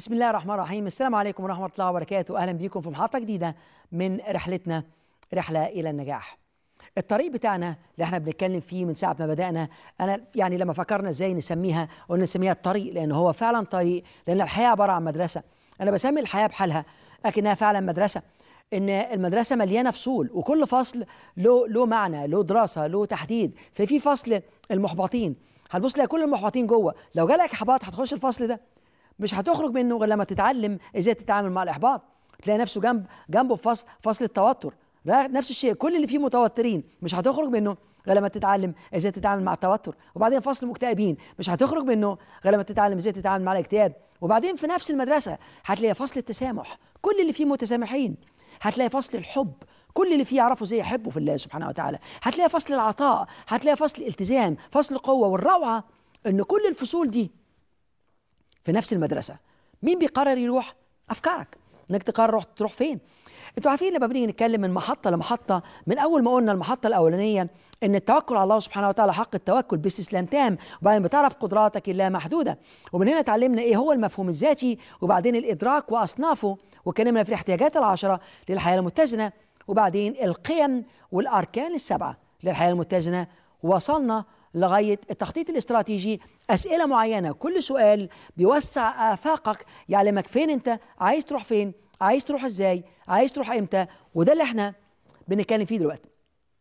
بسم الله الرحمن الرحيم السلام عليكم ورحمة الله وبركاته أهلا بكم في محطة جديدة من رحلتنا رحلة إلى النجاح الطريق بتاعنا اللي احنا بنتكلم فيه من ساعة ما بدأنا أنا يعني لما فكرنا ازاي نسميها قلنا نسميها الطريق لأن هو فعلا طريق لأن الحياة عبارة عن مدرسة أنا بسمي الحياة بحالها لكنها فعلا مدرسة ان المدرسه مليانه فصول وكل فصل له له معنى له دراسه له تحديد ففي فصل المحبطين هتبص تلاقي كل المحبطين جوه لو جالك احباط هتخش الفصل ده مش هتخرج منه غير لما تتعلم ازاي تتعامل مع الاحباط تلاقي نفسه جنب جنبه في فصل فصل التوتر نفس الشيء كل اللي فيه متوترين مش هتخرج منه غير لما تتعلم ازاي تتعامل مع التوتر وبعدين فصل المكتئبين مش هتخرج منه غير لما تتعلم ازاي تتعامل مع الاكتئاب وبعدين في نفس المدرسه هتلاقي فصل التسامح كل اللي فيه متسامحين هتلاقي فصل الحب كل اللي فيه يعرفوا ازاي يحبوا في الله سبحانه وتعالى هتلاقي فصل العطاء هتلاقي فصل الالتزام فصل القوه والروعه ان كل الفصول دي في نفس المدرسه مين بيقرر يروح افكارك انك تقرر تروح فين انتوا عارفين لما بنيجي نتكلم من محطه لمحطه من اول ما قلنا المحطه الاولانيه ان التوكل على الله سبحانه وتعالى حق التوكل باستسلام تام وبعدين بتعرف قدراتك اللا محدوده ومن هنا اتعلمنا ايه هو المفهوم الذاتي وبعدين الادراك واصنافه واتكلمنا في الاحتياجات العشره للحياه المتزنه وبعدين القيم والاركان السبعه للحياه المتزنه وصلنا لغايه التخطيط الاستراتيجي اسئله معينه كل سؤال بيوسع افاقك يعلمك فين انت عايز تروح فين عايز تروح ازاي عايز تروح امتى وده اللي احنا بنتكلم فيه دلوقتي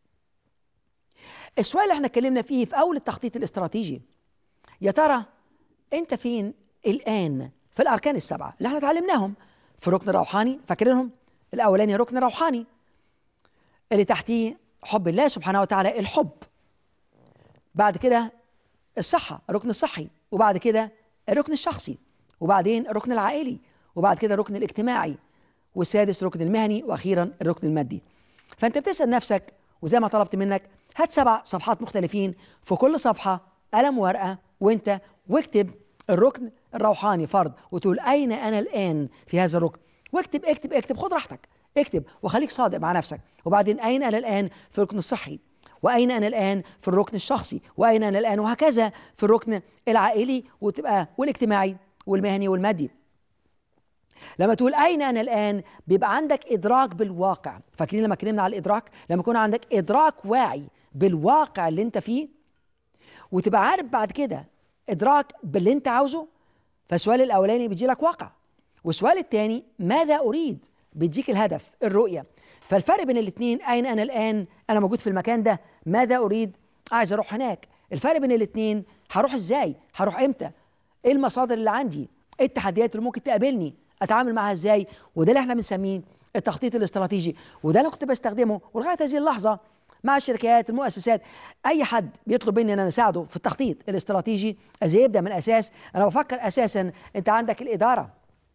السؤال اللي احنا اتكلمنا فيه في اول التخطيط الاستراتيجي يا ترى انت فين الان في الاركان السبعه اللي احنا اتعلمناهم في ركن روحاني فاكرينهم الاولاني ركن روحاني اللي تحتيه حب الله سبحانه وتعالى الحب بعد كده الصحه الركن الصحي وبعد كده الركن الشخصي وبعدين الركن العائلي وبعد كده الركن الاجتماعي والسادس الركن المهني واخيرا الركن المادي فانت بتسال نفسك وزي ما طلبت منك هات سبع صفحات مختلفين في كل صفحه قلم وورقه وانت واكتب الركن الروحاني فرض وتقول اين انا الان في هذا الركن واكتب اكتب اكتب خد راحتك اكتب وخليك صادق مع نفسك وبعدين اين انا الان في الركن الصحي واين انا الان في الركن الشخصي واين انا الان وهكذا في الركن العائلي وتبقى والاجتماعي والمهني والمادي لما تقول اين انا الان بيبقى عندك ادراك بالواقع فاكرين لما اتكلمنا على الادراك لما يكون عندك ادراك واعي بالواقع اللي انت فيه وتبقى عارف بعد كده ادراك باللي انت عاوزه فالسؤال الاولاني بيجي لك واقع والسؤال الثاني ماذا اريد بيديك الهدف الرؤيه فالفرق بين الاثنين اين انا الان انا موجود في المكان ده ماذا اريد عايز اروح هناك الفرق بين الاثنين هروح ازاي هروح امتى ايه المصادر اللي عندي ايه التحديات اللي ممكن تقابلني اتعامل معاها ازاي وده اللي احنا بنسميه التخطيط الاستراتيجي وده انا كنت بستخدمه ولغايه هذه اللحظه مع الشركات المؤسسات اي حد بيطلب مني ان انا اساعده في التخطيط الاستراتيجي ازاي يبدا من اساس انا بفكر اساسا انت عندك الاداره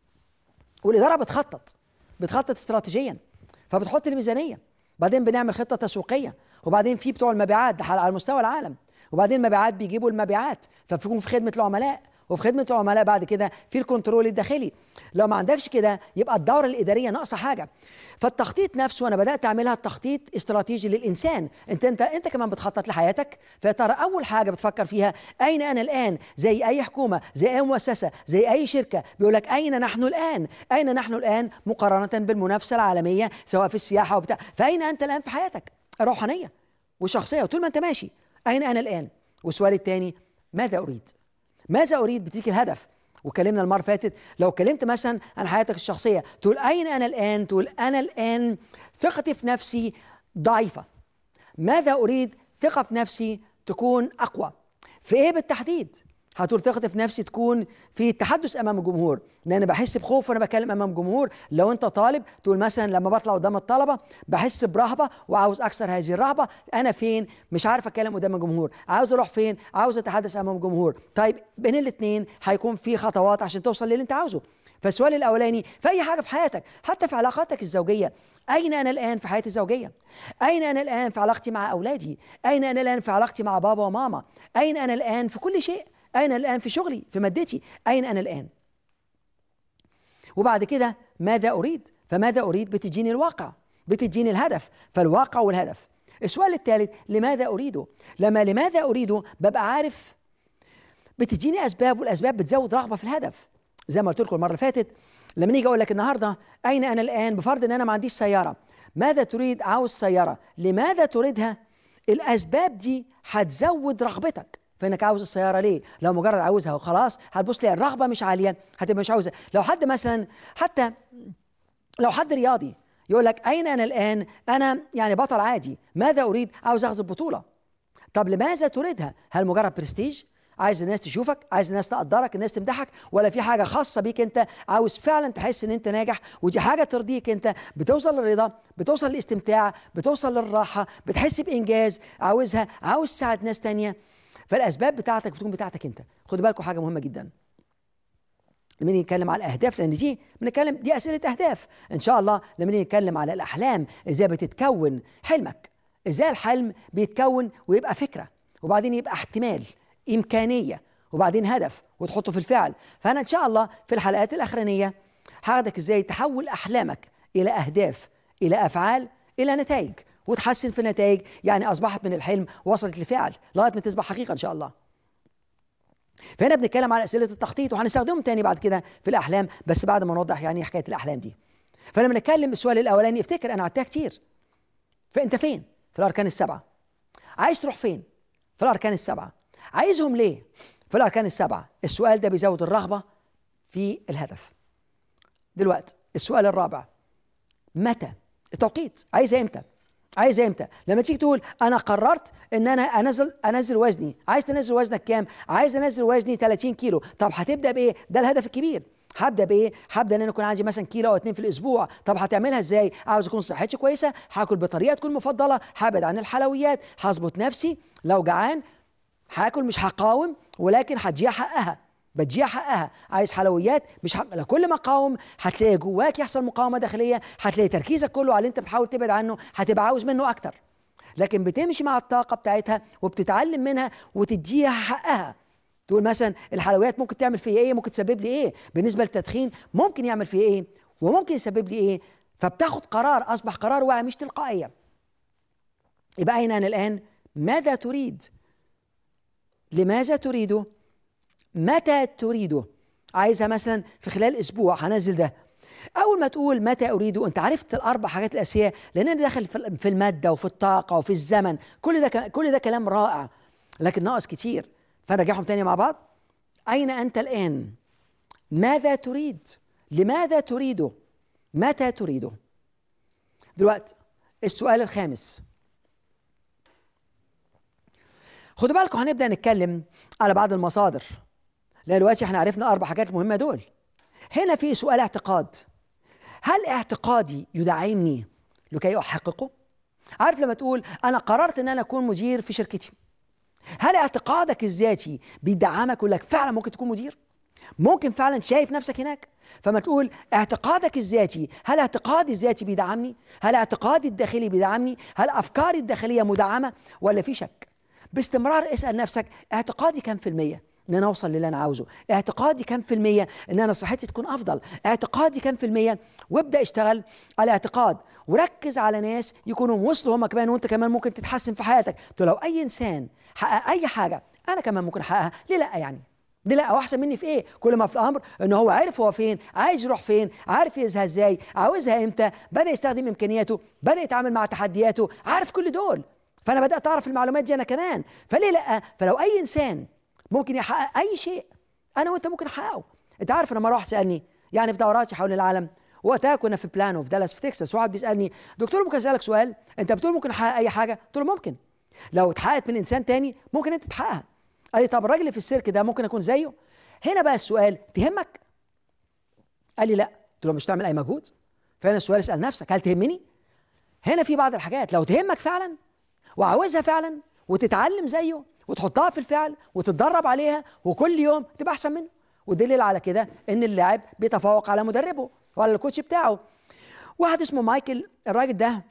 والاداره بتخطط بتخطط استراتيجيا فبتحط الميزانيه بعدين بنعمل خطه تسويقيه وبعدين في بتوع المبيعات ده على مستوى العالم وبعدين المبيعات بيجيبوا المبيعات فبيكون في خدمه العملاء وفي خدمه العملاء بعد كده في الكنترول الداخلي لو ما عندكش كده يبقى الدوره الاداريه ناقصه حاجه فالتخطيط نفسه انا بدات اعملها تخطيط استراتيجي للانسان انت انت انت كمان بتخطط لحياتك فترى اول حاجه بتفكر فيها اين انا الان زي اي حكومه زي اي مؤسسه زي اي شركه بيقول لك اين نحن الان اين نحن الان مقارنه بالمنافسه العالميه سواء في السياحه وبتاع فاين انت الان في حياتك الروحانيه والشخصيه وطول ما انت ماشي اين انا الان والسؤال الثاني ماذا اريد ماذا اريد بتديك الهدف وكلمنا المره اللي فاتت لو كلمت مثلا عن حياتك الشخصيه تقول اين انا الان تقول انا الان ثقتي في نفسي ضعيفه ماذا اريد ثقه في نفسي تكون اقوى في ايه بالتحديد هتقول ثقتي في نفسي تكون في التحدث امام الجمهور لان انا بحس بخوف وانا بكلم امام الجمهور لو انت طالب تقول مثلا لما بطلع قدام الطلبه بحس برهبه وعاوز اكسر هذه الرهبه انا فين مش عارف اتكلم قدام الجمهور عاوز اروح فين عاوز اتحدث امام الجمهور طيب بين الاثنين هيكون في خطوات عشان توصل للي انت عاوزه فالسؤال الاولاني في اي حاجه في حياتك حتى في علاقاتك الزوجيه اين انا الان في حياتي الزوجيه اين انا الان في علاقتي مع اولادي اين انا الان في علاقتي مع بابا وماما اين انا الان في كل شيء أين الآن في شغلي في مادتي أين أنا الآن وبعد كده ماذا أريد فماذا أريد بتجيني الواقع بتجيني الهدف فالواقع والهدف السؤال الثالث لماذا أريده لما لماذا أريده ببقى عارف بتجيني أسباب والأسباب بتزود رغبة في الهدف زي ما قلت لكم المره اللي فاتت لما نيجي اقول لك النهارده اين انا الان بفرض ان انا ما عنديش سياره ماذا تريد عاوز سياره لماذا تريدها الاسباب دي هتزود رغبتك فانك عاوز السياره ليه لو مجرد عاوزها وخلاص هتبص تلاقي الرغبه مش عاليه هتبقى مش عاوزها لو حد مثلا حتى لو حد رياضي يقول لك اين انا الان انا يعني بطل عادي ماذا اريد عاوز اخذ البطوله طب لماذا تريدها هل مجرد برستيج عايز الناس تشوفك عايز الناس تقدرك الناس تمدحك ولا في حاجه خاصه بيك انت عاوز فعلا تحس ان انت ناجح ودي حاجه ترضيك انت بتوصل للرضا بتوصل للاستمتاع بتوصل للراحه بتحس بانجاز عاوزها عاوز تساعد ناس تانية فالاسباب بتاعتك بتكون بتاعتك انت خدوا بالكم حاجه مهمه جدا لما نيجي نتكلم على الاهداف لان دي بنتكلم دي اسئله اهداف ان شاء الله لما نيجي نتكلم على الاحلام ازاي بتتكون حلمك ازاي الحلم بيتكون ويبقى فكره وبعدين يبقى احتمال امكانيه وبعدين هدف وتحطه في الفعل فانا ان شاء الله في الحلقات الاخرانيه هاخدك ازاي تحول احلامك الى اهداف الى افعال الى نتائج وتحسن في النتائج يعني اصبحت من الحلم وصلت لفعل لغايه ما تصبح حقيقه ان شاء الله فهنا بنتكلم على اسئله التخطيط وهنستخدمهم تاني بعد كده في الاحلام بس بعد ما نوضح يعني ايه حكايه الاحلام دي فلما نتكلم السؤال الاولاني افتكر انا عدتها كتير فانت فين في الاركان السبعه عايز تروح فين في الاركان السبعه عايزهم ليه في الاركان السبعه السؤال ده بيزود الرغبه في الهدف دلوقتي السؤال الرابع متى التوقيت عايز امتى عايز امتى لما تيجي تقول انا قررت ان انا انزل انزل وزني عايز تنزل وزنك كام عايز انزل وزني 30 كيلو طب هتبدا بايه ده الهدف الكبير هبدا بايه هبدا ان انا يكون عندي مثلا كيلو او اتنين في الاسبوع طب هتعملها ازاي عاوز اكون صحتي كويسه هاكل بطريقه تكون مفضله هبعد عن الحلويات هظبط نفسي لو جعان هاكل مش هقاوم ولكن هديها حقها بديها حقها عايز حلويات مش حق... كل ما قاوم هتلاقي جواك يحصل مقاومه داخليه هتلاقي تركيزك كله على اللي انت بتحاول تبعد عنه هتبقى عاوز منه اكتر لكن بتمشي مع الطاقه بتاعتها وبتتعلم منها وتديها حقها تقول مثلا الحلويات ممكن تعمل فيا ايه ممكن تسبب لي ايه بالنسبه للتدخين ممكن يعمل فيا ايه وممكن يسبب لي ايه فبتاخد قرار اصبح قرار واعي مش تلقائيه يبقى اين انا الان ماذا تريد لماذا تريده متى تريده عايزها مثلا في خلال اسبوع هنزل ده اول ما تقول متى اريده انت عرفت الاربع حاجات الاساسيه لان انا داخل في الماده وفي الطاقه وفي الزمن كل ده كل ده كلام رائع لكن ناقص كتير فنرجعهم تاني مع بعض اين انت الان ماذا تريد لماذا تريده متى تريده دلوقتي السؤال الخامس خدوا بالكم هنبدا نتكلم على بعض المصادر لان دلوقتي احنا عرفنا اربع حاجات مهمه دول هنا في سؤال اعتقاد هل اعتقادي يدعمني لكي احققه عارف لما تقول انا قررت ان انا اكون مدير في شركتي هل اعتقادك الذاتي بيدعمك يقول لك فعلا ممكن تكون مدير ممكن فعلا شايف نفسك هناك فما تقول اعتقادك الذاتي هل اعتقادي الذاتي بيدعمني هل اعتقادي الداخلي بيدعمني هل افكاري الداخليه مدعمه ولا في شك باستمرار اسال نفسك اعتقادي كم في الميه ان انا اوصل للي انا عاوزه اعتقادي كم في المية ان انا صحتي تكون افضل اعتقادي كم في المية وابدا اشتغل على اعتقاد وركز على ناس يكونوا وصلوا هم كمان وانت كمان ممكن تتحسن في حياتك تو لو اي انسان حقق اي حاجه انا كمان ممكن احققها ليه لا يعني ليه لا واحسن مني في ايه كل ما في الامر ان هو عارف هو فين عايز يروح فين عارف يزهى ازاي عاوزها امتى بدا يستخدم امكانياته بدا يتعامل مع تحدياته عارف كل دول فانا بدات اعرف المعلومات دي انا كمان فليه لا فلو اي انسان ممكن يحقق اي شيء انا وانت ممكن نحققه انت عارف لما راح سالني يعني في دوراتي حول العالم وقتها كنا في بلانو في دالاس في تكساس واحد بيسالني دكتور ممكن اسالك سؤال انت بتقول ممكن احقق اي حاجه قلت له ممكن لو اتحققت من انسان تاني ممكن انت تحققها قال لي طب الراجل اللي في السيرك ده ممكن اكون زيه هنا بقى السؤال تهمك قال لي لا قلت له مش تعمل اي مجهود فهنا السؤال اسال نفسك هل تهمني هنا في بعض الحاجات لو تهمك فعلا وعاوزها فعلا وتتعلم زيه وتحطها في الفعل وتتدرب عليها وكل يوم تبقى احسن منه والدليل على كده ان اللاعب بيتفوق على مدربه وعلى الكوتش بتاعه واحد اسمه مايكل الراجل ده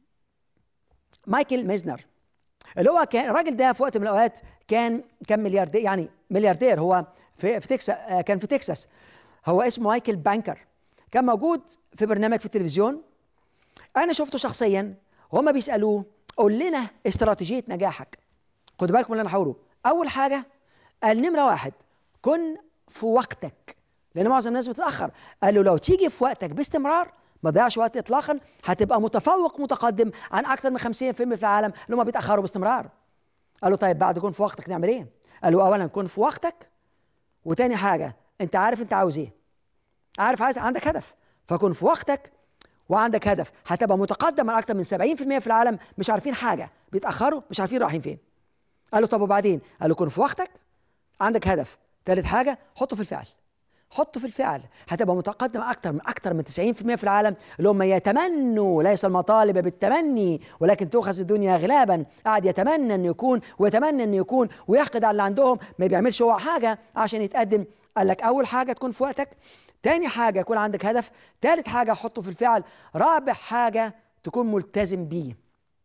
مايكل ميزنر اللي هو كان الراجل ده في وقت من الاوقات كان كان ملياردير يعني ملياردير هو في في تكساس كان في تكساس هو اسمه مايكل بانكر كان موجود في برنامج في التلفزيون انا شفته شخصيا وهما بيسالوه قول لنا استراتيجيه نجاحك خد بالك من اللي انا هقوله اول حاجه قال نمره واحد كن في وقتك لان معظم الناس بتتاخر قال له لو تيجي في وقتك باستمرار ما تضيعش وقت اطلاقا هتبقى متفوق متقدم عن اكثر من 50% في العالم اللي هم بيتاخروا باستمرار قال له طيب بعد كون في وقتك نعمل ايه قال له اولا كن في وقتك وتاني حاجه انت عارف انت عاوز ايه عارف عايز عندك هدف فكن في وقتك وعندك هدف هتبقى متقدم عن اكثر من 70% في العالم مش عارفين حاجه بيتاخروا مش عارفين رايحين فين قال له طب وبعدين قال له كن في وقتك عندك هدف ثالث حاجه حطه في الفعل حطه في الفعل هتبقى متقدم اكثر من اكثر من 90% في العالم اللي هم يتمنوا ليس المطالب بالتمني ولكن تؤخذ الدنيا غلابا قاعد يتمنى انه يكون ويتمنى انه يكون ويحقد على اللي عندهم ما بيعملش هو حاجه عشان يتقدم قال لك اول حاجه تكون في وقتك تاني حاجه يكون عندك هدف ثالث حاجه حطه في الفعل رابع حاجه تكون ملتزم بيه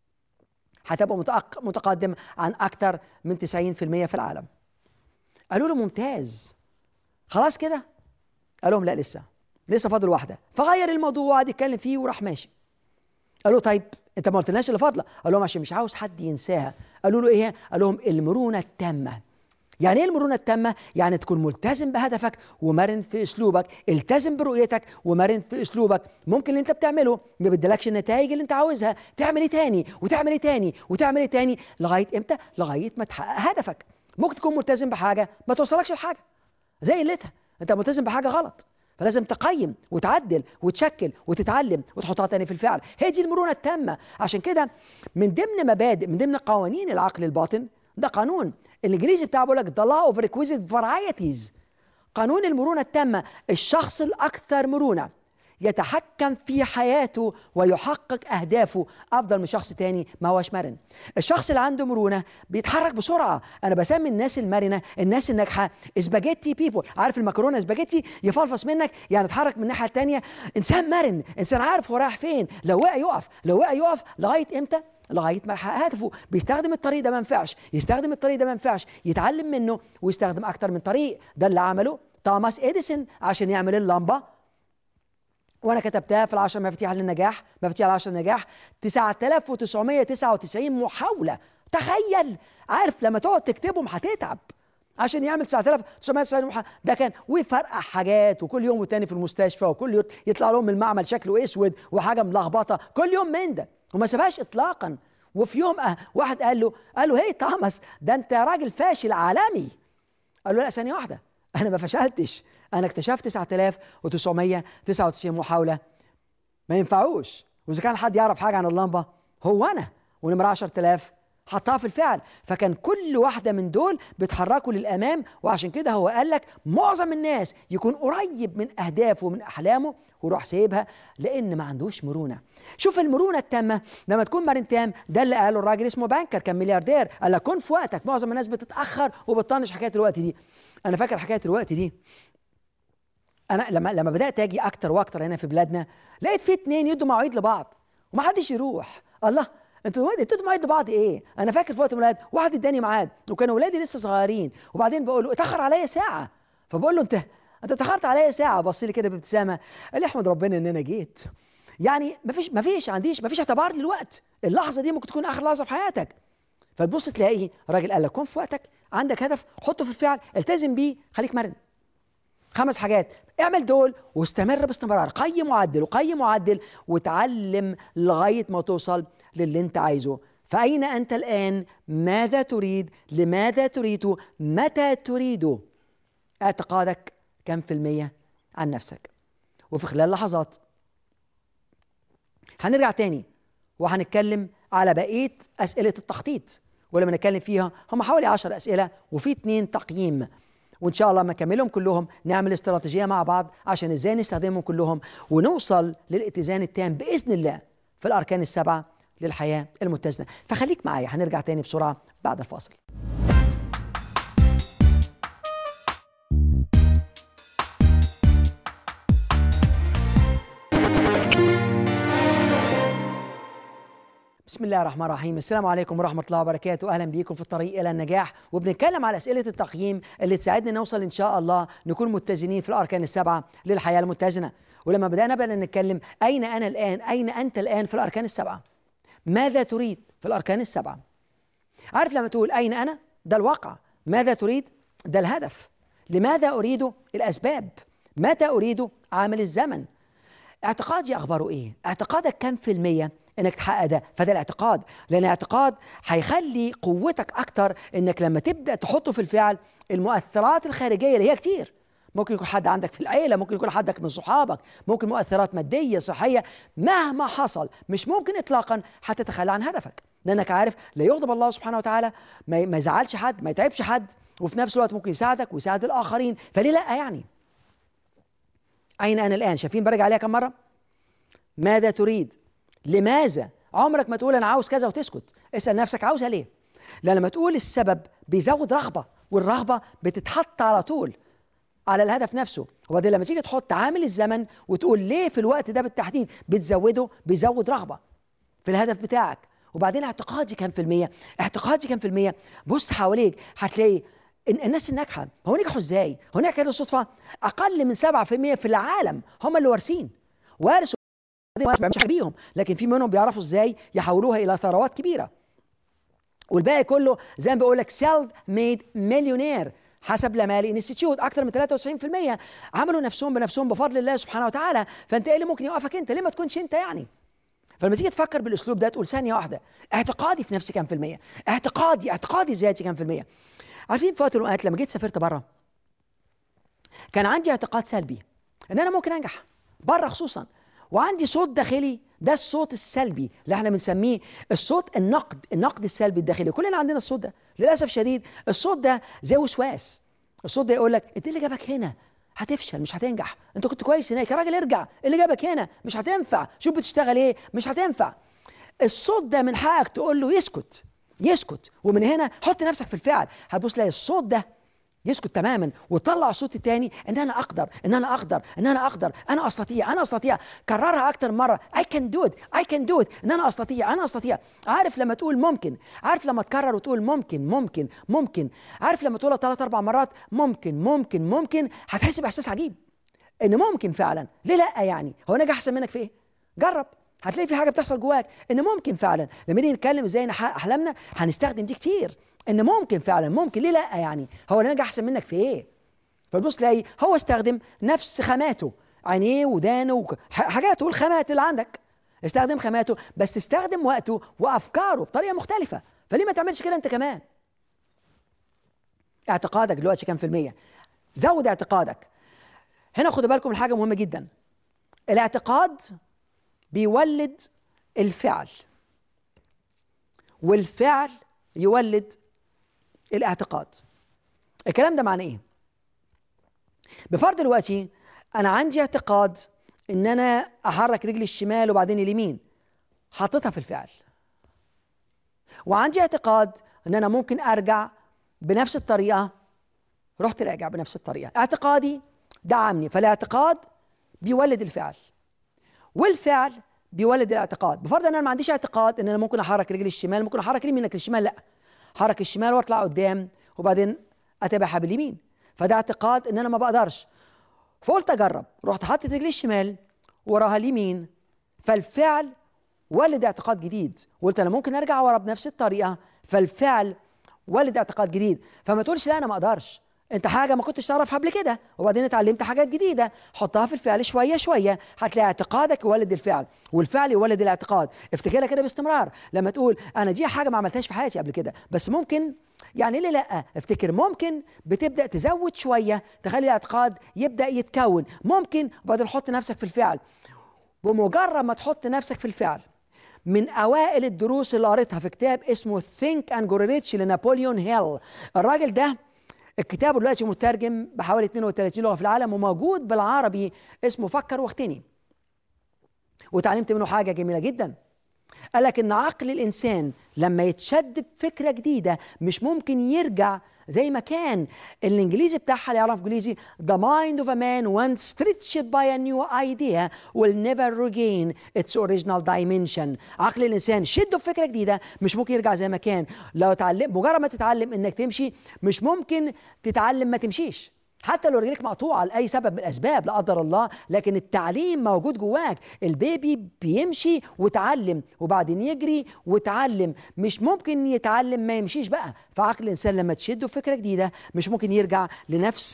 هتبقى متقدم عن اكثر من 90% في العالم قالوا له ممتاز خلاص كده قال لهم لا لسه لسه فاضل واحده فغير الموضوع وقعد يتكلم فيه وراح ماشي قالوا طيب انت ما قلتلناش اللي فاضله قال لهم عشان مش عاوز حد ينساها قالوا له ايه قال لهم المرونه التامه يعني ايه المرونه التامه يعني تكون ملتزم بهدفك ومرن في اسلوبك التزم برؤيتك ومرن في اسلوبك ممكن اللي انت بتعمله ما بيدلكش النتائج اللي انت عاوزها تعمل ايه تاني وتعمل ايه تاني وتعمل ايه تاني لغايه امتى لغايه ما تحقق هدفك ممكن تكون ملتزم بحاجه ما توصلكش لحاجه زي قلتها انت ملتزم بحاجه غلط فلازم تقيم وتعدل وتشكل وتتعلم وتحطها تاني في الفعل هي دي المرونه التامه عشان كده من ضمن مبادئ من ضمن قوانين العقل الباطن ده قانون الانجليزي بتاعه بيقول لك the law of requisite varieties قانون المرونه التامه الشخص الاكثر مرونه يتحكم في حياته ويحقق أهدافه أفضل من شخص تاني ما هوش مرن الشخص اللي عنده مرونة بيتحرك بسرعة أنا بسمي الناس المرنة الناس الناجحة اسباجيتي بيبول عارف المكرونة اسباجيتي يفلفص منك يعني اتحرك من الناحية التانية إنسان مرن إنسان عارف هو رايح فين لو وقع يقف لو وقع يقف لغاية إمتى لغايه ما يحقق هدفه بيستخدم الطريق ده ما ينفعش يستخدم الطريق ده ما ينفعش يتعلم منه ويستخدم اكتر من طريق ده اللي عمله توماس اديسون عشان يعمل اللمبه وانا كتبتها في العشر مفاتيح للنجاح مفاتيح العشر للنجاح 9999 محاوله تخيل عارف لما تقعد تكتبهم هتتعب عشان يعمل 9999 محاولة ده كان ويفرقع حاجات وكل يوم والتاني في المستشفى وكل يوم يطلع لهم من المعمل شكله اسود وحاجه ملخبطه كل يوم من ده وما سابهاش اطلاقا وفي يوم أه واحد قال له قال له هي توماس ده انت راجل فاشل عالمي قال له لا ثانيه واحده انا ما فشلتش انا اكتشفت 9999 محاوله ما ينفعوش واذا كان حد يعرف حاجه عن اللمبه هو انا ونمره 10000 حطها في الفعل فكان كل واحده من دول بيتحركوا للامام وعشان كده هو قال لك معظم الناس يكون قريب من اهدافه ومن احلامه ويروح سايبها لان ما عندوش مرونه شوف المرونه التامه لما تكون مرن تام ده اللي قاله الراجل اسمه بانكر كان ملياردير قال لك كن في وقتك معظم الناس بتتاخر وبتطنش حكايه الوقت دي انا فاكر حكايه الوقت دي انا لما لما بدات اجي اكتر واكتر هنا في بلادنا لقيت في اتنين يدوا مواعيد لبعض ومحدش يروح الله انتوا انتوا مواعيد لبعض ايه؟ انا فاكر في وقت من الاوقات واحد اداني ميعاد وكانوا ولادي لسه صغيرين وبعدين بقول له اتاخر عليا ساعه فبقول له انت انت اتاخرت عليا ساعه بص لي كده بابتسامه قال لي احمد ربنا ان انا جيت يعني ما فيش ما فيش عنديش ما فيش اعتبار للوقت اللحظه دي ممكن تكون اخر لحظه في حياتك فتبص تلاقي راجل قال لك كن في وقتك عندك هدف حطه في الفعل التزم بيه خليك مرن خمس حاجات اعمل دول واستمر باستمرار قيم وعدل وقيم وعدل وتعلم لغايه ما توصل للي انت عايزه فأين أنت الآن؟ ماذا تريد؟ لماذا تريد؟ متى تريد؟ اعتقادك كم في المية عن نفسك وفي خلال لحظات هنرجع تاني وهنتكلم على بقية أسئلة التخطيط ولما نتكلم فيها هم حوالي عشر أسئلة وفي اتنين تقييم وان شاء الله ما نكملهم كلهم نعمل استراتيجيه مع بعض عشان ازاي نستخدمهم كلهم ونوصل للاتزان التام باذن الله في الاركان السبعه للحياه المتزنه فخليك معايا هنرجع تاني بسرعه بعد الفاصل بسم الله الرحمن الرحيم السلام عليكم ورحمة الله وبركاته أهلا بيكم في الطريق إلى النجاح وبنتكلم على أسئلة التقييم اللي تساعدنا نوصل إن شاء الله نكون متزنين في الأركان السبعة للحياة المتزنة ولما بدأنا بقى نتكلم أين أنا الآن أين أنت الآن في الأركان السبعة ماذا تريد في الأركان السبعة عارف لما تقول أين أنا ده الواقع ماذا تريد ده الهدف لماذا أريد الأسباب متى اريده عامل الزمن اعتقادي اخباره ايه اعتقادك كم في الميه انك تحقق ده فده الاعتقاد لان الاعتقاد هيخلي قوتك اكتر انك لما تبدا تحطه في الفعل المؤثرات الخارجيه اللي هي كتير ممكن يكون حد عندك في العيله ممكن يكون حدك من صحابك ممكن مؤثرات ماديه صحيه مهما حصل مش ممكن اطلاقا هتتخلى عن هدفك لانك عارف لا يغضب الله سبحانه وتعالى ما ما يزعلش حد ما يتعبش حد وفي نفس الوقت ممكن يساعدك ويساعد الاخرين فليه لا يعني اين انا الان شايفين برجع عليها كم مره ماذا تريد لماذا عمرك ما تقول انا عاوز كذا وتسكت اسال نفسك عاوزها ليه لان لما تقول السبب بيزود رغبه والرغبه بتتحط على طول على الهدف نفسه وبعدين لما تيجي تحط عامل الزمن وتقول ليه في الوقت ده بالتحديد بتزوده بيزود رغبه في الهدف بتاعك وبعدين اعتقادي كام في المية اعتقادي كام في المية بص حواليك هتلاقي إن الناس الناجحة هو نجحوا ازاي هو نجح كده صدفة اقل من 7% في العالم هم اللي وارثين وارثوا مش بيهم لكن في منهم بيعرفوا ازاي يحولوها الى ثروات كبيره والباقي كله زي ما بقول لك سيلف ميد مليونير حسب لمالي انستيتيوت اكثر من 93% عملوا نفسهم بنفسهم بفضل الله سبحانه وتعالى فانت ايه اللي ممكن يوقفك انت ليه ما تكونش انت يعني فلما تيجي تفكر بالاسلوب ده تقول ثانيه واحده اعتقادي في نفسي كام في الميه اعتقادي اعتقادي ذاتي كام في الميه عارفين في وقت من الاوقات لما جيت سافرت بره كان عندي اعتقاد سلبي ان انا ممكن انجح بره خصوصا وعندي صوت داخلي ده الصوت السلبي اللي احنا بنسميه الصوت النقد النقد السلبي الداخلي كلنا عندنا الصوت ده للاسف شديد الصوت ده زي وسواس الصوت ده يقول لك انت اللي جابك هنا هتفشل مش هتنجح انت كنت كويس هناك يا راجل ارجع اللي جابك هنا مش هتنفع شوف بتشتغل ايه مش هتنفع الصوت ده من حقك تقول له يسكت يسكت ومن هنا حط نفسك في الفعل هتبص تلاقي الصوت ده يسكت تماما وطلع الصوت الثاني ان انا اقدر ان انا اقدر ان انا اقدر انا استطيع انا استطيع كررها اكتر مره I can do it I can do it ان انا استطيع انا استطيع عارف لما تقول ممكن عارف لما تكرر وتقول ممكن ممكن ممكن عارف لما تقولها ثلاث اربع مرات ممكن ممكن ممكن هتحس باحساس عجيب ان ممكن فعلا ليه لا يعني هو نجح احسن منك في ايه جرب هتلاقي في حاجه بتحصل جواك ان ممكن فعلا لما نيجي نتكلم ازاي نحقق احلامنا هنستخدم دي كتير ان ممكن فعلا ممكن ليه لا يعني هو نجح احسن منك في ايه فتبص تلاقي هو استخدم نفس خاماته عينيه ودانه حاجاته والخامات اللي عندك استخدم خاماته بس استخدم وقته وافكاره بطريقه مختلفه فليه ما تعملش كده انت كمان اعتقادك دلوقتي كام في المية زود اعتقادك هنا خدوا بالكم من حاجة مهمة جدا الاعتقاد بيولد الفعل والفعل يولد الاعتقاد الكلام ده معناه ايه بفرض دلوقتي انا عندي اعتقاد ان انا احرك رجلي الشمال وبعدين اليمين حطيتها في الفعل وعندي اعتقاد ان انا ممكن ارجع بنفس الطريقه رحت راجع بنفس الطريقه اعتقادي دعمني فالاعتقاد بيولد الفعل والفعل بيولد الاعتقاد بفرض ان انا ما عنديش اعتقاد ان انا ممكن احرك رجلي الشمال ممكن احرك اليمين لكن الشمال لا حرك الشمال واطلع قدام وبعدين اتابعها باليمين فده اعتقاد ان انا ما بقدرش فقلت اجرب رحت حاطط رجلي الشمال وراها اليمين فالفعل ولد اعتقاد جديد قلت انا ممكن ارجع ورا بنفس الطريقه فالفعل ولد اعتقاد جديد فما تقولش لا انا ما اقدرش انت حاجه ما كنتش تعرفها قبل كده وبعدين اتعلمت حاجات جديده حطها في الفعل شويه شويه هتلاقي اعتقادك يولد الفعل والفعل يولد الاعتقاد افتكرها كده باستمرار لما تقول انا دي حاجه ما عملتهاش في حياتي قبل كده بس ممكن يعني ليه لا افتكر ممكن بتبدا تزود شويه تخلي الاعتقاد يبدا يتكون ممكن وبعدين حط نفسك في الفعل بمجرد ما تحط نفسك في الفعل من اوائل الدروس اللي قريتها في كتاب اسمه ثينك اند جوريتش لنابليون هيل الراجل ده الكتاب دلوقتي مترجم بحوالي 32 لغه في العالم وموجود بالعربي اسمه فكر واغتني وتعلمت منه حاجه جميله جدا قال لك ان عقل الانسان لما يتشد بفكره جديده مش ممكن يرجع زي ما كان الانجليزي بتاعها اللي يعرف انجليزي the mind of a man once stretched by a new idea will never regain its original dimension عقل الانسان شده بفكره جديده مش ممكن يرجع زي ما كان لو تعلم مجرد ما تتعلم انك تمشي مش ممكن تتعلم ما تمشيش حتى لو رجليك مقطوعه لاي سبب من الاسباب لا قدر الله لكن التعليم موجود جواك البيبي بيمشي وتعلم وبعدين يجري وتعلم مش ممكن يتعلم ما يمشيش بقى فعقل الانسان لما تشده فكره جديده مش ممكن يرجع لنفس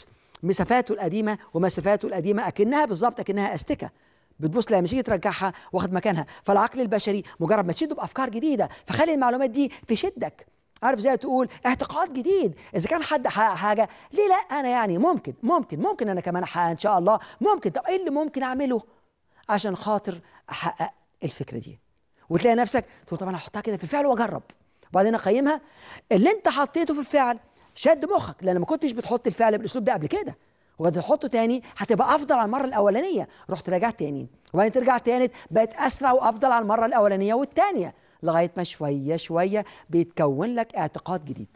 مسافاته القديمه ومسافاته القديمه اكنها بالظبط اكنها استكه بتبص لما تيجي ترجعها واخد مكانها فالعقل البشري مجرد ما تشده بافكار جديده فخلي المعلومات دي تشدك عارف زي تقول اعتقاد جديد اذا كان حد حقق حاجه ليه لا انا يعني ممكن ممكن ممكن انا كمان احقق ان شاء الله ممكن طب ايه اللي ممكن اعمله عشان خاطر احقق الفكره دي وتلاقي نفسك تقول طب انا هحطها كده في الفعل واجرب وبعدين اقيمها اللي انت حطيته في الفعل شد مخك لان ما كنتش بتحط الفعل بالاسلوب ده قبل كده وتحطه تاني هتبقى افضل على المره الاولانيه رحت رجعت تاني وبعدين ترجع تاني بقت اسرع وافضل على المره الاولانيه والتانيه لغايه ما شويه شويه بيتكون لك اعتقاد جديد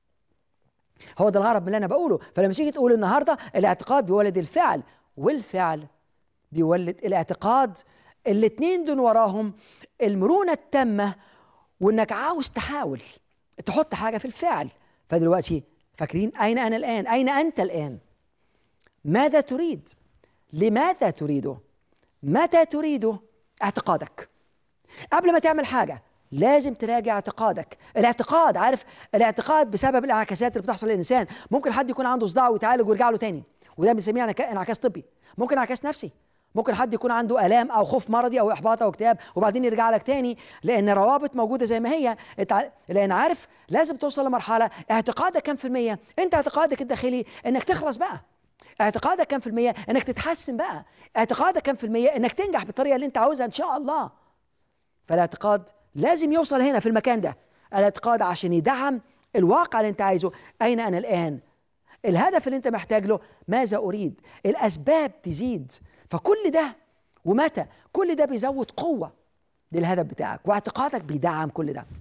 هو ده الغرض من اللي انا بقوله فلما تيجي تقول النهارده الاعتقاد بيولد الفعل والفعل بيولد الاعتقاد الاثنين دول وراهم المرونه التامه وانك عاوز تحاول تحط حاجه في الفعل فدلوقتي فاكرين اين انا الان اين انت الان ماذا تريد لماذا تريده متى تريده اعتقادك قبل ما تعمل حاجه لازم تراجع اعتقادك الاعتقاد عارف الاعتقاد بسبب الانعكاسات اللي بتحصل للانسان ممكن حد يكون عنده صداع ويتعالج ويرجع له تاني وده بنسميه انعكاس طبي ممكن انعكاس نفسي ممكن حد يكون عنده الام او خوف مرضي او احباط او اكتئاب وبعدين يرجع لك تاني لان الروابط موجوده زي ما هي لان عارف لازم توصل لمرحله اعتقادك كم في الميه انت اعتقادك الداخلي انك تخلص بقى اعتقادك كم في المية انك تتحسن بقى اعتقادك كم في المية انك تنجح بالطريقة اللي انت عاوزها ان شاء الله فالاعتقاد لازم يوصل هنا في المكان ده الاعتقاد عشان يدعم الواقع اللي انت عايزه اين انا الان الهدف اللي انت محتاج له ماذا اريد الاسباب تزيد فكل ده ومتى كل ده بيزود قوه للهدف بتاعك واعتقادك بيدعم كل ده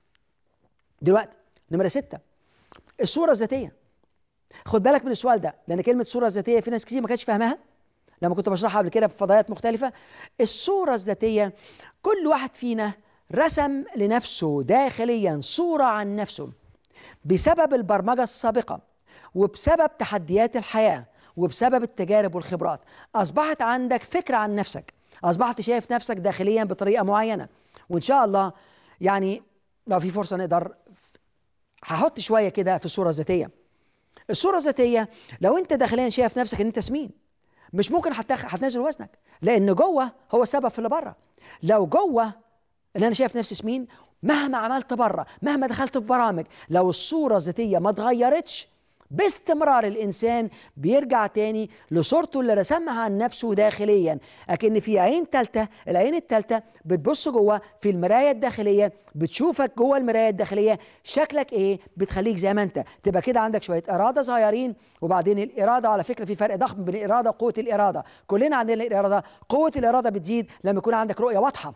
دلوقتي نمره ستة الصوره الذاتيه خد بالك من السؤال ده لان كلمه صوره ذاتيه في ناس كتير ما كانتش فاهماها لما كنت بشرحها قبل كده في فضايات مختلفه الصوره الذاتيه كل واحد فينا رسم لنفسه داخليا صوره عن نفسه بسبب البرمجه السابقه وبسبب تحديات الحياه وبسبب التجارب والخبرات اصبحت عندك فكره عن نفسك اصبحت شايف نفسك داخليا بطريقه معينه وان شاء الله يعني لو في فرصه نقدر هحط شويه كده في الصوره الذاتيه الصوره الذاتيه لو انت داخليا شايف نفسك ان انت سمين مش ممكن هتنزل وزنك لان جوه هو السبب في اللي بره لو جوه ان انا شايف نفسي سمين مهما عملت بره مهما دخلت في برامج لو الصوره الذاتيه ما اتغيرتش باستمرار الانسان بيرجع تاني لصورته اللي رسمها عن نفسه داخليا اكن في عين تالتة العين التالتة بتبص جوه في المرايه الداخليه بتشوفك جوه المرايه الداخليه شكلك ايه بتخليك زي ما انت تبقى كده عندك شويه اراده صغيرين وبعدين الاراده على فكره في فرق ضخم بين الاراده وقوه الاراده كلنا عندنا الاراده قوه الاراده بتزيد لما يكون عندك رؤيه واضحه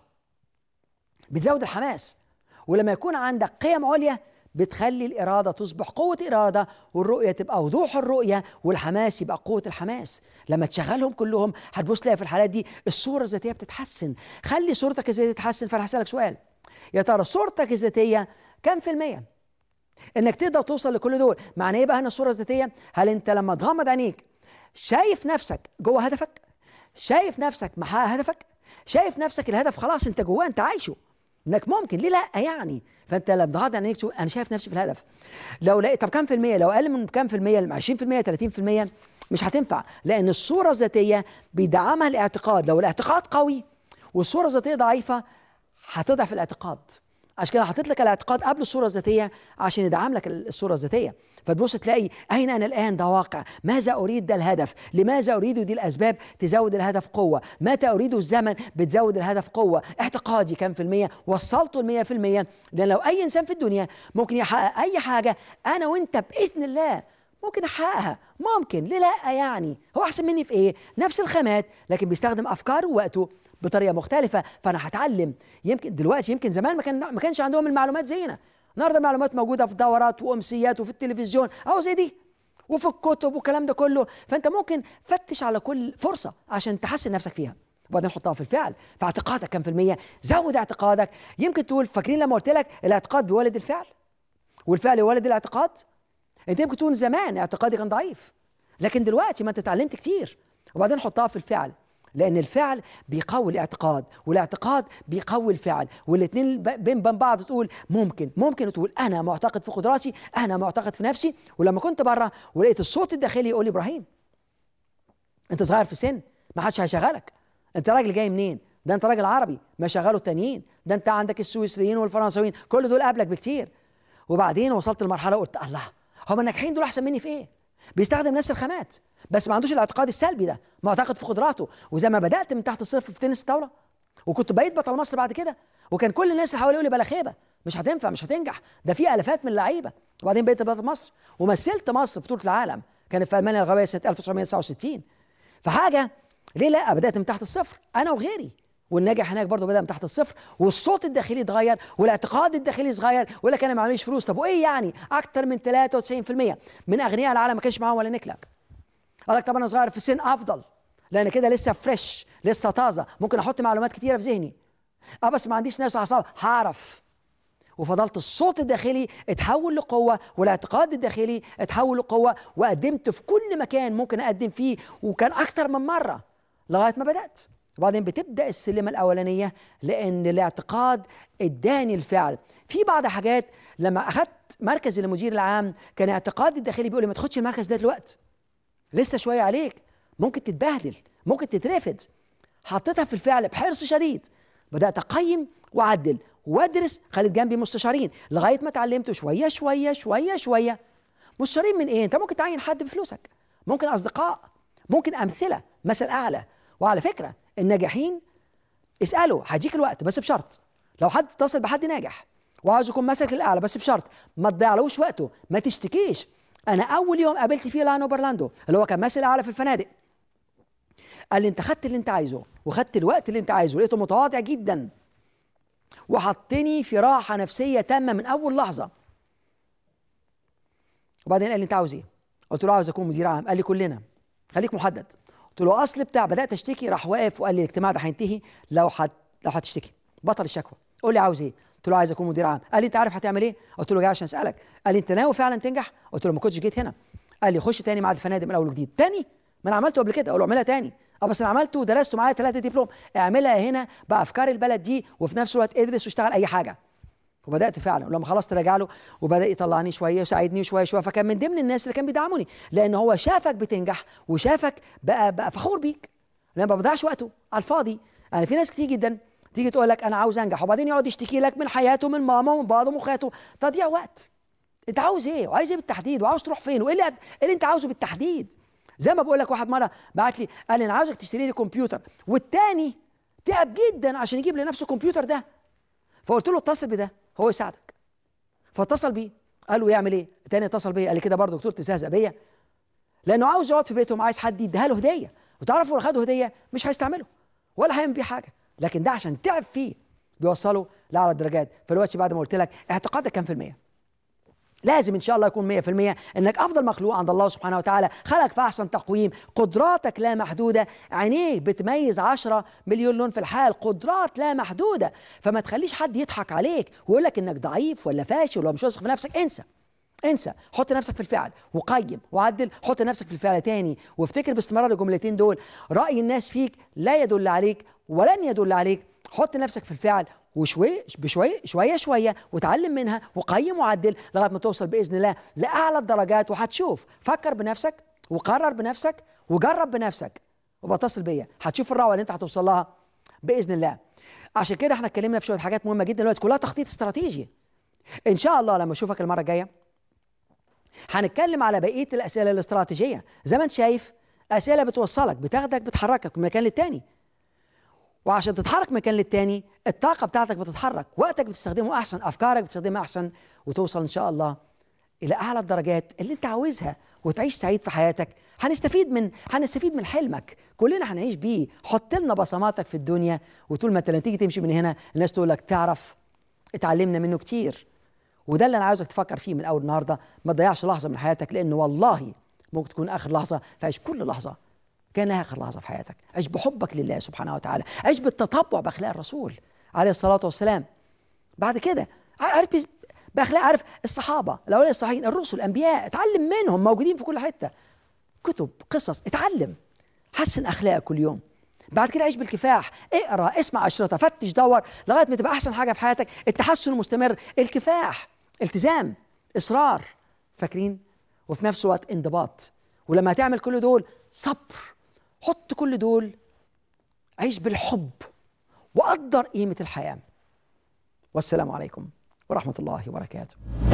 بتزود الحماس ولما يكون عندك قيم عليا بتخلي الإرادة تصبح قوة إرادة والرؤية تبقى وضوح الرؤية والحماس يبقى قوة الحماس لما تشغلهم كلهم هتبص تلاقي في الحالات دي الصورة الذاتية بتتحسن خلي صورتك الذاتية تتحسن فأنا هسألك سؤال يا ترى صورتك الذاتية كم في المية؟ انك تقدر توصل لكل دول معنى ايه بقى هنا الصوره الذاتيه هل انت لما تغمض عينيك شايف نفسك جوه هدفك شايف نفسك محقق هدفك شايف نفسك الهدف خلاص انت جواه انت عايشه انك ممكن ليه لا يعني فانت لما ضغطت عينيك تشوف انا شايف نفسي في الهدف لو لقيت طب كام في المية لو اقل من كام في المية 20% 30% مش هتنفع لان الصورة الذاتية بيدعمها الاعتقاد لو الاعتقاد قوي والصورة الذاتية ضعيفة هتضعف الاعتقاد عشان كده حطيت لك الاعتقاد قبل الصوره الذاتيه عشان يدعم لك الصوره الذاتيه فتبص تلاقي اين انا الان ده واقع ماذا اريد ده الهدف لماذا اريد دي الاسباب تزود الهدف قوه متى اريد الزمن بتزود الهدف قوه اعتقادي كم في الميه وصلته المية في المية لان لو اي انسان في الدنيا ممكن يحقق اي حاجه انا وانت باذن الله ممكن احققها ممكن ليه لا يعني هو احسن مني في ايه نفس الخامات لكن بيستخدم افكاره ووقته بطريقه مختلفه فانا هتعلم يمكن دلوقتي يمكن زمان ما كان ما كانش عندهم المعلومات زينا النهارده المعلومات موجوده في دورات وامسيات وفي التلفزيون او زي دي وفي الكتب والكلام ده كله فانت ممكن فتش على كل فرصه عشان تحسن نفسك فيها وبعدين حطها في الفعل فاعتقادك كم في المية زود اعتقادك يمكن تقول فاكرين لما قلت لك الاعتقاد بيولد الفعل والفعل يولد الاعتقاد انت يمكن تقول زمان اعتقادي كان ضعيف لكن دلوقتي ما انت اتعلمت كتير وبعدين حطها في الفعل لان الفعل بيقوي الاعتقاد والاعتقاد بيقوي الفعل والاثنين بين بين بعض تقول ممكن ممكن تقول انا معتقد في قدراتي انا معتقد في نفسي ولما كنت بره ولقيت الصوت الداخلي يقول لي ابراهيم انت صغير في سن ما حدش هيشغلك انت راجل جاي منين ده انت راجل عربي ما شغلوا التانيين ده انت عندك السويسريين والفرنساويين كل دول قبلك بكتير وبعدين وصلت لمرحله قلت الله هم الناجحين دول احسن مني في ايه بيستخدم نفس الخامات بس ما عندوش الاعتقاد السلبي ده معتقد في قدراته وزي ما بدات من تحت الصفر في تنس الطاوله وكنت بقيت بطل مصر بعد كده وكان كل الناس اللي حواليا يقولوا لي بلا خيبه مش هتنفع مش هتنجح ده في الافات من اللعيبه وبعدين بقيت بطل مصر ومثلت مصر في بطوله العالم كانت في المانيا الغربيه سنه 1969 فحاجه ليه لا بدات من تحت الصفر انا وغيري والناجح هناك برضه بدا من تحت الصفر والصوت الداخلي اتغير والاعتقاد الداخلي اتغير ويقول لك انا ما عمليش فلوس طب وايه يعني اكتر من 93% من اغنياء العالم ما كانش معاهم ولا نكله قال لك طب انا صغير في السن افضل لان كده لسه فريش لسه طازه ممكن احط معلومات كتيره في ذهني اه بس ما عنديش ناس اعصاب هعرف وفضلت الصوت الداخلي اتحول لقوة والاعتقاد الداخلي اتحول لقوة وقدمت في كل مكان ممكن أقدم فيه وكان أكتر من مرة لغاية ما بدأت وبعدين بتبدا السلمه الاولانيه لان الاعتقاد اداني الفعل في بعض حاجات لما اخذت مركز المدير العام كان اعتقادي الداخلي بيقول لي ما تاخدش المركز ده دلوقتي لسه شويه عليك ممكن تتبهدل ممكن تترفد حطيتها في الفعل بحرص شديد بدات اقيم واعدل وادرس خليت جنبي مستشارين لغايه ما اتعلمت شويه شويه شويه شويه مستشارين من ايه انت ممكن تعين حد بفلوسك ممكن اصدقاء ممكن امثله مثل اعلى وعلى فكره الناجحين اساله هيديك الوقت بس بشرط لو حد اتصل بحد ناجح وعاوز يكون مسك الاعلى بس بشرط ما تضيعلوش وقته ما تشتكيش انا اول يوم قابلت فيه لانو برلاندو اللي هو كان ماسك اعلى في الفنادق قال لي انت خدت اللي انت عايزه وخدت الوقت اللي انت عايزه لقيته متواضع جدا وحطني في راحه نفسيه تامه من اول لحظه وبعدين قال لي انت عاوز ايه قلت له عاوز اكون مدير عام قال لي كلنا خليك محدد قلت له اصل بتاع بدات اشتكي راح واقف وقال لي الاجتماع ده هينتهي لو حد لو هتشتكي بطل الشكوى قول لي عاوز ايه قلت له عايز اكون مدير عام قال لي انت عارف هتعمل ايه قلت له جاي عشان اسالك قال لي انت ناوي فعلا تنجح قلت له ما كنتش جيت هنا قال لي خش تاني معهد الفنادق من اول وجديد تاني ما انا عملته قبل كده اقول له اعملها تاني اه بس انا عملته ودرسته معايا ثلاثه دبلوم اعملها هنا بافكار البلد دي وفي نفس الوقت ادرس واشتغل اي حاجه وبدات فعلا ولما خلصت راجع له وبدا يطلعني شويه وساعدني شويه شويه فكان من ضمن الناس اللي كان بيدعموني لان هو شافك بتنجح وشافك بقى بقى فخور بيك لان ما بضيعش وقته على الفاضي انا في ناس كتير جدا تيجي تقول لك انا عاوز انجح وبعدين يقعد يشتكي لك من حياته من ماما ومن بابا ومن اخواته تضييع وقت انت عاوز ايه وعايز ايه بالتحديد وعاوز تروح فين وايه اللي, إيه اللي انت عاوزه بالتحديد زي ما بقول لك واحد مره بعت لي قال لي انا عاوزك تشتري لي كمبيوتر والتاني تعب جدا عشان يجيب لنفسه الكمبيوتر ده فقلت له اتصل بده هو يساعدك فاتصل بيه قال له يعمل ايه التاني اتصل بيا قال لي كده برضه دكتور تستهزأ بيا لانه عاوز يقعد في بيتهم عايز حد يديها له هديه وتعرفوا لو خدوا هديه مش هيستعمله ولا هيعمل بيه حاجه لكن ده عشان تعب فيه بيوصله لاعلى الدرجات فالوقت بعد ما قلت لك اعتقادك كام في الميه لازم ان شاء الله يكون 100% انك افضل مخلوق عند الله سبحانه وتعالى خلق في احسن تقويم قدراتك لا محدوده عينيك بتميز 10 مليون لون في الحال قدرات لا محدوده فما تخليش حد يضحك عليك ويقول لك انك ضعيف ولا فاشل ولا مش واثق في نفسك انسى انسى حط نفسك في الفعل وقيم وعدل حط نفسك في الفعل تاني وافتكر باستمرار الجملتين دول رأي الناس فيك لا يدل عليك ولن يدل عليك حط نفسك في الفعل وشوي بشوي شويه شويه وتعلم منها وقيم وعدل لغايه ما توصل باذن الله لاعلى الدرجات وهتشوف فكر بنفسك وقرر بنفسك وجرب بنفسك وبتصل بيا هتشوف الروعه اللي انت هتوصل لها باذن الله عشان كده احنا اتكلمنا في شويه حاجات مهمه جدا دلوقتي كلها تخطيط استراتيجي ان شاء الله لما اشوفك المره الجايه هنتكلم على بقيه الاسئله الاستراتيجيه زي ما انت شايف اسئله بتوصلك بتاخدك بتحركك من مكان للتاني وعشان تتحرك من مكان للتاني الطاقه بتاعتك بتتحرك وقتك بتستخدمه احسن افكارك بتستخدمها احسن وتوصل ان شاء الله الى اعلى الدرجات اللي انت عاوزها وتعيش سعيد في حياتك هنستفيد من هنستفيد من حلمك كلنا هنعيش بيه حط لنا بصماتك في الدنيا وطول ما انت تيجي تمشي من هنا الناس تقول لك تعرف اتعلمنا منه كتير وده اللي انا عاوزك تفكر فيه من اول النهارده ما تضيعش لحظه من حياتك لان والله ممكن تكون اخر لحظه فعيش كل لحظه كانها اخر لحظه في حياتك عيش بحبك لله سبحانه وتعالى عيش بالتطبع باخلاق الرسول عليه الصلاه والسلام بعد كده عارف باخلاق عارف الصحابه الاولياء الصالحين الرسل الانبياء اتعلم منهم موجودين في كل حته كتب قصص اتعلم حسن اخلاقك كل يوم بعد كده عيش بالكفاح اقرا اسمع اشرطه فتش دور لغايه ما تبقى احسن حاجه في حياتك التحسن المستمر الكفاح التزام اصرار فاكرين وفي نفس الوقت انضباط ولما تعمل كل دول صبر حط كل دول عيش بالحب وقدر قيمه الحياه والسلام عليكم ورحمه الله وبركاته